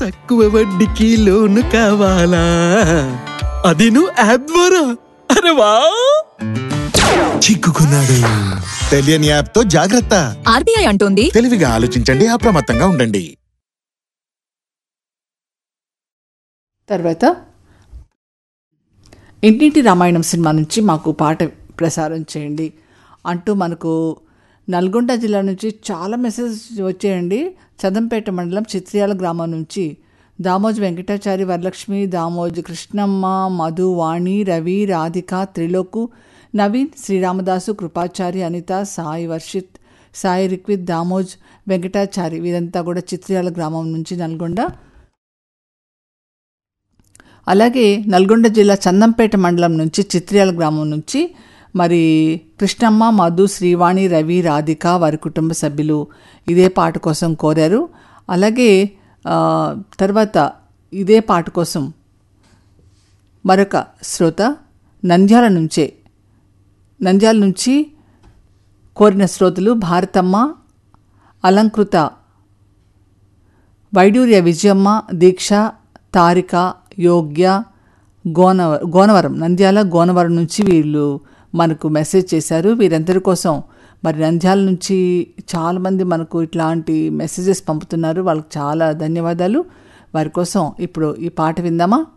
తక్కువ వడ్డీకి లోను కావాలా అది నువ్వు యాప్ ద్వారా అరే వా చిక్కుకున్నాడు తెలియని యాప్ తో జాగ్రత్త ఆర్బీఐ అంటోంది తెలివిగా ఆలోచించండి అప్రమత్తంగా ఉండండి తర్వాత ఇంటింటి రామాయణం సినిమా నుంచి మాకు పాట ప్రసారం చేయండి అంటూ మనకు నల్గొండ జిల్లా నుంచి చాలా మెసేజ్ వచ్చాయండి చదంపేట మండలం చిత్రియాల గ్రామం నుంచి దామోజు వెంకటాచారి వరలక్ష్మి దామోజు కృష్ణమ్మ మధు వాణి రవి రాధిక త్రిలోకు నవీన్ శ్రీరామదాసు కృపాచారి అనిత సాయి వర్షిత్ సాయి రిక్విత్ దామోజ్ వెంకటాచారి వీరంతా కూడా చిత్రియాల గ్రామం నుంచి నల్గొండ అలాగే నల్గొండ జిల్లా చందంపేట మండలం నుంచి చిత్రియాల గ్రామం నుంచి మరి కృష్ణమ్మ మధు శ్రీవాణి రవి రాధిక వారి కుటుంబ సభ్యులు ఇదే పాట కోసం కోరారు అలాగే ఆ, తర్వాత ఇదే పాట కోసం మరొక శ్రోత నంద్యాల నుంచే నంద్యాల నుంచి కోరిన శ్రోతలు భారతమ్మ అలంకృత వైడూర్య విజయమ్మ దీక్ష తారిక యోగ్య గోనవ గోనవరం నంద్యాల గోనవరం నుంచి వీళ్ళు మనకు మెసేజ్ చేశారు వీరందరి కోసం మరి నంద్యాల నుంచి చాలామంది మనకు ఇట్లాంటి మెసేజెస్ పంపుతున్నారు వాళ్ళకి చాలా ధన్యవాదాలు వారి కోసం ఇప్పుడు ఈ పాట విందామా